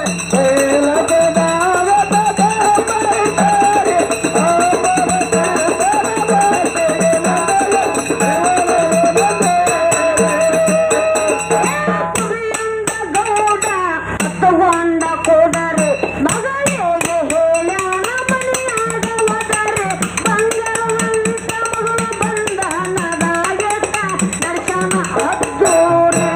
ಗೌಡ ತಗೊಂಡ ಕೊಡರೆ ಮಗಳಿಗೆ ಹೇಳ್ಯಾಣ ಮನೆಯಾಗ ಒದರೆ ಬಂಗಾರವಂತ ಮಗಳು ಬಂಧನದಾಗೆತ್ತ ದರ್ಶನ ಅದ್ದೂರಿ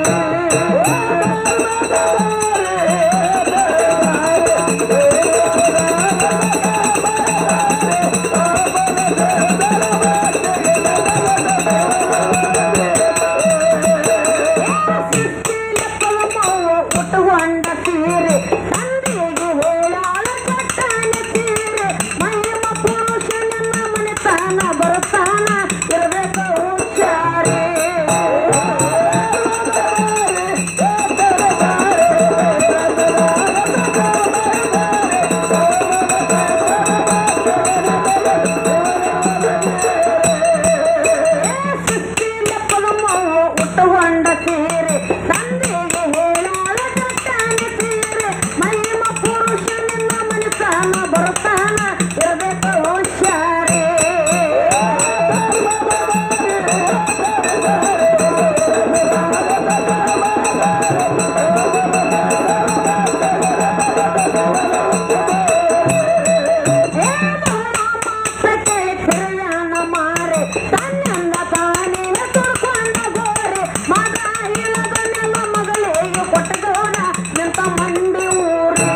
ಉಟ್ಟುಕೊಂಡ ಸೀರೆ ತಂದೆಗೆ ಹೇಳಾಳ ಕಟ್ಟಾನ ಸೀರೆ ಮಹಿಮ ಪುರುಷನ ಮನೆತನ ಬರುತ್ತಾನ ಇರಬೇಕು ಹುಷಾರೇ ಉಟ್ಟುಕೊಂಡ ಸೀರೆ ತಂದೆಗೆ ಹೇಳಾಳ ಕಟ್ಟಾನ ಸೀರೆ ಮಹಿಮ ಪುರುಷನ ಮನೆತನ ಬರುತ್ತಾನ ಇರಬೇಕು ಹುಷಾರೇ ಪ್ರಯಾಣ ಮಾರೆ ತನ್ನಿಂದ ತಾನೇ ತುರ್ಕೊಂಡ ಗೋರೆ ಮಗ ಇಲ್ಲದನ್ನೆಲ್ಲ ಮಗಳಿಗೆ ಕೊಟ್ಟಗೋಣ ನಿಂತ ಮಂಡಿ ಊರೇ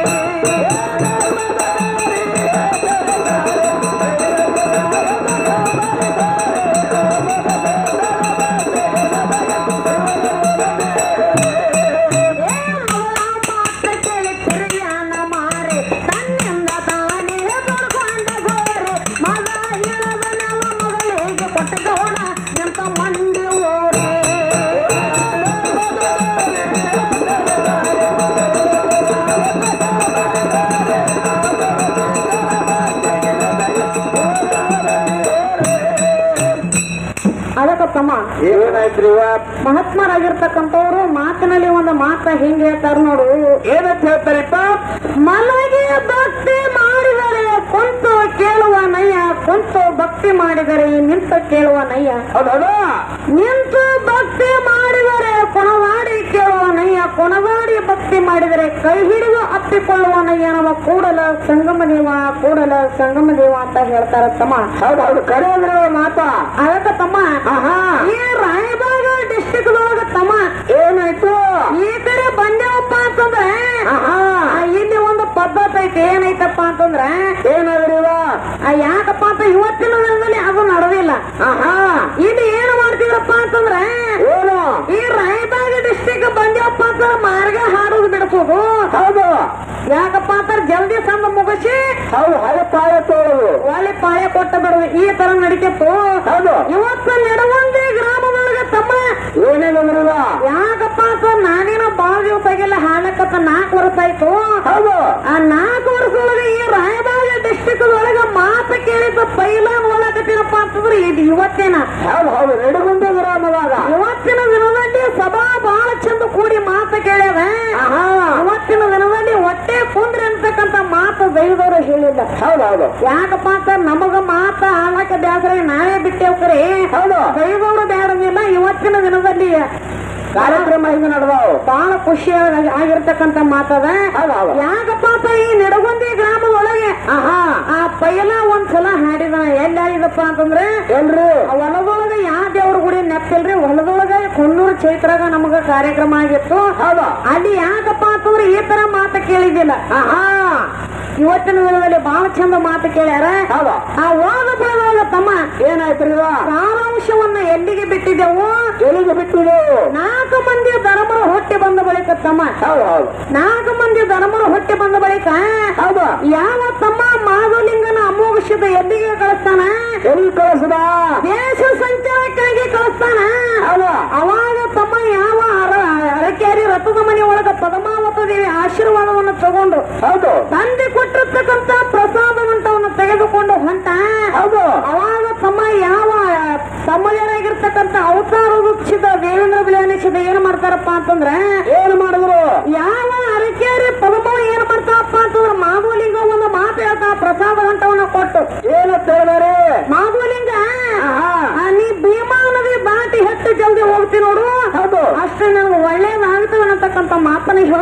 ತಿರುಗಾನ ಮಾರೆ ತನ್ನಿಂದ ತಾನೇ ತುರ್ಕೊಂಡ ಗೋರೆ ಮಗ ಇಲ್ಲದನ್ನೆಲ್ಲ ಮಗಳಿಗೆ ಕೊಟ್ಟಗೋಣ ನಿಂತ ಮಂಡಿ ಊರೇ ಅದಕ್ಕೆ ತಮ್ಮ ಏನಾಯ್ತ್ರಿ ಇವ ಮಹಾತ್ಮರಾಗಿರ್ತಕ್ಕಂಥವ್ರು ಮಾತಿನಲ್ಲಿ ಒಂದು ಮಾತ ಹೆಂಗ್ ಹೇಳ್ತಾರ ನೋಡು ಏನಂತ ಹೇಳ್ತಾರಿಪ್ಪ ಮಲಗಿ ಭಕ್ತಿ ಮಾಡಿದರೆ ಕುಂತು ಕೇಳುವ ನಯ್ಯ ಕುಂತು ಭಕ್ತಿ ಮಾಡಿದರೆ ನಿಂತು ಕೇಳುವ ನಯ್ಯ ಹೌದೌದು ನಿಂತು ಭಕ್ತಿ ಮಾಡಿದರೆ ಕೊಣವಾಡಿ ಕೇಳುವ ನಯ್ಯ ಕೊಣವಾಡಿ ಭಕ್ತಿ ಮಾಡಿದರೆ ಕೈ ಹಿಡಿದು ಅಪ್ಪಿಕೊಳ್ಳುವ ನಯ್ಯ ನಮ್ಮ ಕೂಡಲ ಸಂಗಮ ದೇವ ಕೂಡಲ ಸಂಗಮ ದೇವ ಅಂತ ಹೇಳ್ತಾರ ತಮ್ಮ ಹೌದೌದು ಕರೆ ಅಂದ್ರೆ ಮಾತಾ ಅದಕ್ಕ ತಮ್ಮ ಆಹಾ ಈ ರಾಯಬಾಗ ಡಿಸ್ಟಿಕ್ ಒಳಗ ತಮ್ಮ ಏನಾಯ್ತು ಈ ಕಡೆ ಬಂದೇವಪ್ಪ ಅಂತಂದ್ರೆ ಆಹಾ ಆ, ಇಲ್ಲಿ ಒಂದು ಪದ್ಧತಿ ಐತಿ ಏನೈತಪ್ಪ ಅಂತಂದ್ರೆ ಏನಾದ್ರಿ ಇವ ಆ, ಯಾಕಪ್ಪ ಅಂತ ಇವತ್ತಿನ ದಿನದಲ್ಲಿ ಅದು ನಡೆದಿಲ್ಲ ಆಹಾ ಇಲ್ಲಿ ಏನು ಮಾಡ್ತಿದ್ರಪ್ಪ ಅಂತಂದ್ರೆ ಏನು ಈ ರಾಯಬಾಗ ಡಿಸ್ಟಿಕ್ ಬಂದೇವಪ್ಪ ಅಂತಂದ್ರೆ ಮಾರ್ಗ ಹಾಡೋದು ಬಿಡಿಸೋದು ಹೌದು ಯಾಕಪ್ಪ ಅಂತಂದ್ರೆ ಜಲ್ದಿ ಸಂದ ಮುಗಿಸಿ ಹೌದು ಹಳೆ ಪಾಯ ತೋಳು ಒಳ್ಳೆ ಪಾಳೆ ಕೊಟ್ಟ ಬಿಡೋದು ಈ ತರ ನಡೀತಿತ್ತು ಹೌದು ಇವತ್ತು ನೆಡವಂದಿ ಗ್ರಾಮದೊಳಗೆ ತಮ್ಮ ಏನೇನಂದ್ರಿ ಇವ ಯಾಕಪ್ಪ ಅಂತ ನಾನೇನೋ ಬಾಳ ದಿವಸ ಆಗಿಲ್ಲ ಹಾಡಕತ್ತ ನಾಲ್ಕು ವರ್ಷ ಆಯ್ತು ಹೌದು ಆ ನಾಲ್ಕು ವರ್ಷದೊಳಗೆ ಈ ರಾಯಬಾಗ ಡಿಸ್ಟಿಕ್ ಒಳಗ ಮಾತು ಕೇಳಿದ ಪೈಲ ನೋಡಕತ್ತೀರಪ್ಪ ಅಂತಂದ್ರೆ ಇದು ಇವತ್ತೇನ ಹೌದು ಹೌದು ನಡುಗುಂದ ಗ್ರಾಮದಾಗ ಇವತ್ತಿನ ದಿನದಲ್ಲಿ ಸಭಾ ಬಹಳ ಚಂದ ಕೂಡಿ ಮಾತು ಕೇಳ್ಯಾವ ಆಹಾ ಇವತ್ತಿನ ದಿನದಲ್ಲಿ ಹೊಟ್ಟೆ ಕುಂದ್ರಿ ಅಂತಕ್ಕಂತ ಮಾತು ದೈವದವರು ಹೇಳಿಲ್ಲ ಹೌದು ಹೌದು ಯಾಕಪ್ಪ ಅಂತ ನಮಗ ಮಾತ ಆಳಕ ಬ್ಯಾಸ್ರ ನಾವೇ ಬಿಟ್ಟೇವ್ರಿ ಹೌದು ದೈವವರು ಬ್ಯಾಡಂಗಿಲ್ಲ ಇವತ್ತಿನ ದಿನದಲ್ಲಿ ಕಾರ್ಯಕ್ರಮ ಹಿಂಗ ನಡೆದಾವು ಬಹಳ ಖುಷಿ ಆಗಿರ್ತಕ್ಕಂತ ಮಾತದ ಹೌದು ಹೌದು ಯಾಕಪ್ಪ ಅಂತ ಈ ನಿಡಗುಂದಿ ಗ್ರಾಮದೊಳಗೆ ಆಹಾ ಆ ಪೈಲ ಒಂದ್ಸಲ ಹಾಡಿದ ಎಲ್ಲಿ ಹಾಡಿದಪ್ಪ ಅಂತಂದ್ರೆ ಏನ್ರಿ ಆ ಹೊಲದೊಳಗ ಯಾವ ದೇವ್ರ ಗುಡಿ ನೆಪ್ಪಿಲ್ರಿ ಹೊಲದೊಳಗ ಕೊನ್ನೂರು ಚೈತ್ರಾಗ ನಮಗ ಕಾರ್ಯಕ್ರಮ ಆಗಿತ್ತು ಹೌದು ಅಲ್ಲಿ ಯಾಕಪ್ಪ ಅಂತಂದ್ರೆ ಈ ತರ ಮಾತು ಕೇಳಿದ್ದಿಲ್ಲ ಆಹಾ ಇವತ್ತಿನ ದಿನದಲ್ಲಿ ಬಹಳ ಚಂದ ಮಾತು ಕೇಳ್ಯಾರ ಹೌದು ಆ ಓದ ಬೆಳೆದೊಳಗ ತಮ್ಮ ಏನಾಯ್ತ್ರಿ ಇವ ಸಾರಾಂಶವನ್ನ ಎಲ್ಲಿಗೆ ಬಿಟ್ಟಿದ್ದೆವು ಎಲ್ಲಿಗೆ ಬಿಟ್ಟಿದು ನಾಲ್ಕು ಮಂದಿ ಧರ್ಮರು ಹೊಟ್ಟೆ ಬಂದ ಬಳಿಕ ತಮ್ಮ ಹೌದು ಹೌದು ನಾಲ್ಕು ಮಂದಿ ಧರ್ಮರು ಹೊಟ್ಟೆ ಬಂದ ಬಳಿಕ ಹೌದು ಯಾವ ತಮ್ಮ ಮಾಧುಲಿಂಗನ ಅಮೋಘಶದ ಎಲ್ಲಿಗೆ ಕಳಿಸ್ತಾನ ಎಲ್ಲಿ ಕಳಿಸದ ದೇಶ ಸಂಚಾರಕ್ಕಾಗಿ ಕಳಿಸ್ತಾನ ಹೌದು ಅವಾಗ ತಮ್ಮ ಯಾವ ಅರ- ಅರಕೇರಿ ರಥದ ಮನೆ ಒಳಗ ಪದ್ಮಾವತ ದೇವಿ ಆಶೀರ್ವಾದವನ್ನು ತಗೊಂಡು ಹೌದು ತಂದೆ ಕೊಟ್ಟಿರ್ತಕ್ಕಂತ ಪ್ರಸಾದವಂತವನ್ನು ತೆಗೆದುಕೊಂಡು ಹೊಂಟ ಹೌದು ಅವಾಗ ತಮ್ಮ ಯಾವ ತಮ್ಮಯ್ಯರಾಗಿರ್ತಕ್ಕಂತ ಅವತಾರ ವೃಕ್ಷದ ದೇವೇಂದ್ರ ಬಿಳಿಯನಿಸಿದ ಏನ್ ಮಾಡ್ತಾರಪ್ಪ ಅಂತಂದ್ರೆ ಏನ್ ಮಾಡಿದ್ರು ಯಾವ ಅರಕೇರಿ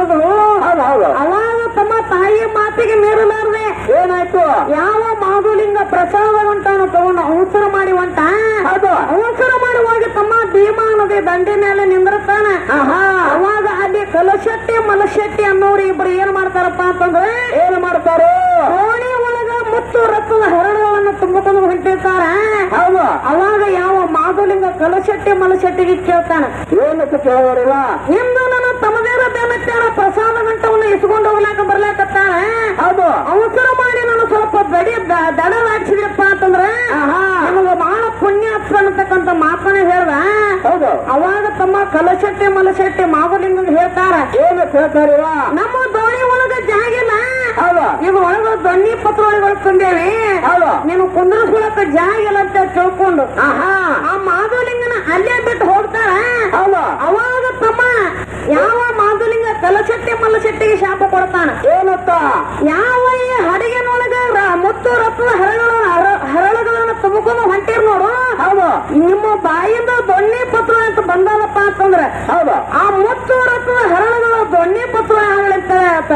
ಕರೆದ್ರು ಹೌದು ಹೌದು ಅವಾಗ ತಮ್ಮ ತಾಯಿ ಮಾತಿಗೆ ಮೀರಲಾರ್ದೆ ಏನಾಯ್ತು ಯಾವ ಮಾಧುಲಿಂಗ ಪ್ರಸಾದ ಹೊಂಟಾನು ತಗೊಂಡು ಅವಸರ ಮಾಡಿ ಹೊಂಟ ಹೌದು ಅವಸರ ಮಾಡಿ ಹೋಗಿ ತಮ್ಮ ಭೀಮಾ ನದಿ ದಂಡೆ ಮೇಲೆ ನಿಂದಿರ್ತಾನ ಆಹಾ ಅವಾಗ ಅಲ್ಲಿ ಕಲಶೆಟ್ಟಿ ಮಲಶೆಟ್ಟಿ ಅನ್ನೋರು ಇಬ್ರು ಏನ್ ಮಾಡ್ತಾರಪ್ಪ ಅಂತಂದ್ರೆ ಏನ್ ಮಾಡ್ತಾರೆ ಕೋಣಿ ಒಳಗ ಮುತ್ತು ರಕ್ತದ ಹರಳುಗಳನ್ನು ತುಂಬಿಕೊಂಡು ಹೊಂಟಿರ್ತಾರ ಹೌದು ಅವಾಗ ಯಾವ ಮಾಧುಲಿಂಗ ಕಲಶೆಟ್ಟಿ ಮಲಶೆಟ್ಟಿಗೆ ಕೇಳ್ತಾನ ಏನಕ್ಕೆ ಕೇಳೋರಿಲ್ಲ ಇಂದು ನನ್ನ ತಮದೇರ ಬೆನ್ನತ್ತಾರ ಪ್ರಸಾದ ಗಂಟವನ್ನು ಇಸ್ಕೊಂಡು ಹೋಗ್ಲಾಕ ಬರ್ಲಾಕತ್ತಾರ ಹೌದು ಅವಸರ ಮಾಡಿ ನಾನು ಸ್ವಲ್ಪ ಬಡಿ ದ- ದಡ ಹಾಕ್ಸಿದ್ರಪ್ಪ ಅಂತಂದ್ರೆ ಆಹಾ ನಮಗೆ ಬಹಳ ಪುಣ್ಯ ಅನ್ನತಕ್ಕಂತ ಮಾತನ್ನ ಹೇಳ್ದ ಹೌದು ಅವಾಗ ತಮ್ಮ ಕಲಶೆಟ್ಟಿ ಮಲಶೆಟ್ಟಿ ಮಾಧುಲಿಂಗ ಹೇಳ್ತಾರ ಏನಕ್ಕೆ ಹೇಳ್ತಾರಿಲ್ಲ ನಮ್ಮ ದೋಣಿ ಒಳಗ ಜಾಗಿಲ್ಲ ಹೌದು ಇದು ಒಳಗ ದೊಣ್ಣಿ ಪತ್ರೊಳಗಳು ತಂದೇವಿ ಹೌದು ನೀನು ಕುಂದ್ರಸ್ಕೊಳಕ ಜಾಗ ಇಲ್ಲ ಅಂತ ತಿಳ್ಕೊಂಡು ಆಹಾ ಆ ಮಾಧುಲಿಂಗನ ಅಲ್ಲೇ ಬಿಟ್ಟು ಹೋಗ್ತಾರ ಹೌದು ಅವಾಗ ತಮ್ಮ ಯಾವ ಮಾಧುಲಿಂಗ ಕಲಶೆಟ್ಟಿ ಮಲ್ಲಶೆಟ್ಟಿಗೆ ಶಾಪ ಕೊಡ್ತಾನ ಏನತ್ತ ಯಾವ ಈ ಹಡಗಿನೊಳಗ ರ- ಮುತ್ತು ರತ್ನ ಹರಳು ಹರ- ಹರಳುಗಳನ್ನ ತುಂಬಿಕೊಂಡು ಹೊಂಟಿರ್ ನೋಡು ಹೌದು ನಿಮ್ಮ ಬಾಯಿಂದ ದೊಣ್ಣೆ ಪತ್ರ ಅಂತ ಬಂದದಪ್ಪ ಅಂತಂದ್ರೆ ಹೌದು ಆ ಮುತ್ತು ರತ್ನ ಹರಳುಗಳು ದೊಣ್ಣೆ ಪತ್ರ ಆಗಲಂತ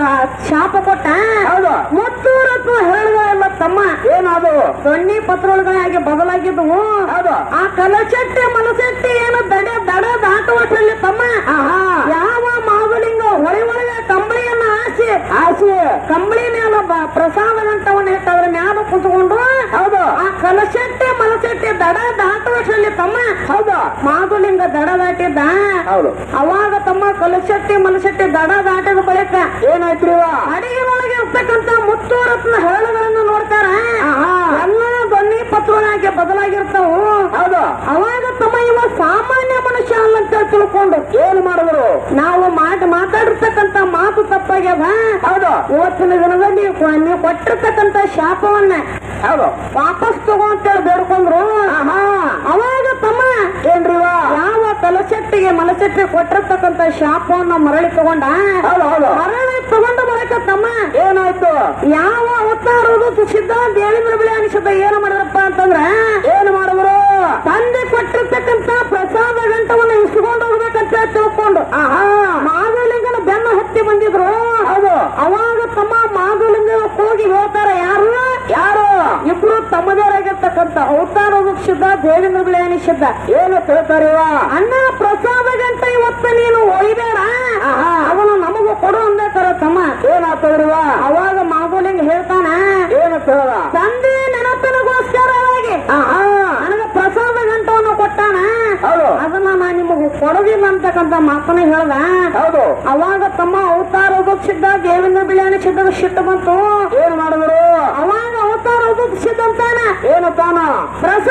ಶಾಪ ಕೊಟ್ಟ ಹೌದು ಮುತ್ತು ರತ್ನ ಹರಳುಗಳೆಲ್ಲ ತಮ್ಮ ಏನದು ದೊಣ್ಣೆ ಪತ್ರಗಳಾಗಿ ಬದಲಾಗಿದ್ದವು ಹೌದು ಆ ಕಲಶೆಟ್ಟಿ ಮಲಶೆಟ್ಟಿ ಏನು ದಡ ದಡ ದಾಟುವಷ್ಟರಲ್ಲಿ ತಮ್ಮ ಆಹಾ ಯಾವ ಮಾಧುಲಿಂಗ ಹೊಳೆ ಒಳಗೆ ಕಂಬಳಿಯನ್ನ ಹಾಸಿ ಆಸೆ ಕಂಬಳಿ ಮೇಲೆ ಬ- ಪ್ರಸಾದ ಗಂಟವನ್ನು ಇಟ್ಟು ಅದ್ರ ಮ್ಯಾಲ ಕುತ್ಕೊಂಡು ಹೌದು ಆ ಕಲಶೆಟ್ಟಿ ಮಲಶೆಟ್ಟಿ ದಡ ದಾಟುವಷ್ಟರಲ್ಲಿ ತಮ್ಮ ಹೌದು ಮಾಧುಲಿಂಗ ದಡ ದಾಟಿದ್ದ ಹೌದು ಅವಾಗ ತಮ್ಮ ಕಲಶೆಟ್ಟಿ ಮಲಶೆಟ್ಟಿ ದಡ ದಾಟಿದ ಬಳಿಕ ಏನಾಯ್ತ್ರಿ ಇವ? ಅಡಿಗೆನೊಳಗೆ ಇರ್ತಕ್ಕಂತ ಮುತ್ತು ರತ್ನ ಹರಳುಗಳನ್ನು ನೋಡ್ತಾರ ಆಹಾ ಎಲ್ಲ ದೊಣ್ಣಿ ಪತ್ರವಾಗಿ ಬದಲಾಗಿರ್ತಾವು ಹೌದು ಅವಾಗ ತಮ್ಮ ಇವ ಸಾಮಾನ್ಯ ಮನುಷ್ಯ ಅಲ್ಲ ಅಂತ ತಿಳ್ಕೊಂಡು ಏನ್ ಮಾಡಿದ್ರು ನಾವು ಮಾಡ್ ಮಾತಾಡಿರ್ತಕ್ಕಂತ ಮಾತು ತಪ್ಪಾಗ್ಯದ ಹೌದು ಇವತ್ತಿನ ದಿನದಲ್ಲಿ ಕೊ- ನೀವು ಕೊಟ್ಟಿರ್ತಕ್ಕಂತ ಶಾಪವನ್ನ ಹೌದು ವಾಪಸ್ ತಗೋ ಅಂತೇಳಿ ಬೇಡ್ಕೊಂಡ್ರು ಆಹಾ ಅವಾಗ ತಮ್ಮ ಏನ್ರಿ ಇವ? ಯಾವ ಕಲಶೆಟ್ಟಿಗೆ ಮಲಶೆಟ್ಟಿ ಕೊಟ್ಟಿರ್ತಕ್ಕಂತ ಶಾಪವನ್ನ ಮರಳಿ ತಗೊಂಡ ಹೌದು ಹೌದು ಮರಳಿ ತಗೊಂಡ ಬಳಿಕ ತಮ್ಮ ಏನಾಯ್ತು ಯಾವ ಅವತಾರದು ಸಿದ್ಧ ದೇವೇಂದ್ರ ಬಿಳಿ ಅನಿಸಿದ್ದ ಏನು ಮಾಡಿದ್ರಪ್ಪ ಅಂತಂದ್ರ ಏನ್ ಮಾಡಿದ್ರು ತಂದೆ ಕೊಟ್ಟಿರ್ತಕ್ಕಂತ ಪ್ರಸಾದ ಗಂಟವನ್ನು ಇಸ್ಕೊಂಡು ಹೋಗ್ಬೇಕಂತ ತಿಳ್ಕೊಂಡು ಆಹಾ ಮಾಧುಲಿಂಗನ ಬೆನ್ನ ಹತ್ತಿ ಬಂದಿದ್ರು ಹೌದು ಅವಾಗ ತಮ್ಮ ಮಾಧುಲಿಂಗ ಹೋಗಿ ಹೇಳ್ತಾರ ಯಾರು ಯಾರು ಇಬ್ರು ತಮ್ಮದೇರಾಗಿರ್ತಕ್ಕಂತ ಅವತಾರದ ಸಿದ್ಧ ದೇವೇಂದ್ರ ಬಿಳಿ ಅನಿಸಿದ್ದ ಏನು ತಿಳ್ತಾರಿ ಇವ? ಅಣ್ಣ ಪ್ರಸಾದ ಗಂಟ ಇವತ್ತು ನೀನು ಒಯ್ಬೇಡ ಆಹಾ. ಅವನು ನಮಗೂ ಕೊಡು ಅಂದೇತಾರ ತಮ್ಮ ಏನಾಗ್ತದ್ರಿ ಇವ? ಅವಾಗ ಮಾಧುಲಿಂಗ ಹೇಳ್ತಾನ ಏನು ಕೇಳ ತಂದೆ ನೆನಪಿನಗೋಸ್ಕರವಾಗಿ ಆಹಾ ನನಗ ಪ್ರಸಾದ ಗಂಟವನ್ನು ಕೊಟ್ಟಾನ ಹೌದು ಅದನ್ನ ನಾ ನಿಮಗೂ ಕೊಡೋದಿಲ್ಲ ಅಂತಕ್ಕಂತ ಮಾತನ್ನ ಹೇಳ್ದ ಹೌದು ಅವಾಗ ತಮ್ಮ ಅವತಾರ ಸಿದ್ಧ ದೇವೇಂದ್ರ ಬಿಳಿಯಾನಿ ಸಿದ್ಧ ಸಿಟ್ಟು ಬಂತು ಏನ್ ಮಾಡಿದ್ರು ಅವಾಗ ಅವತಾರ ಸಿದ್ಧ ಅಂತಾನ ಏನು ತಾನ ಪ್ರಸಾದ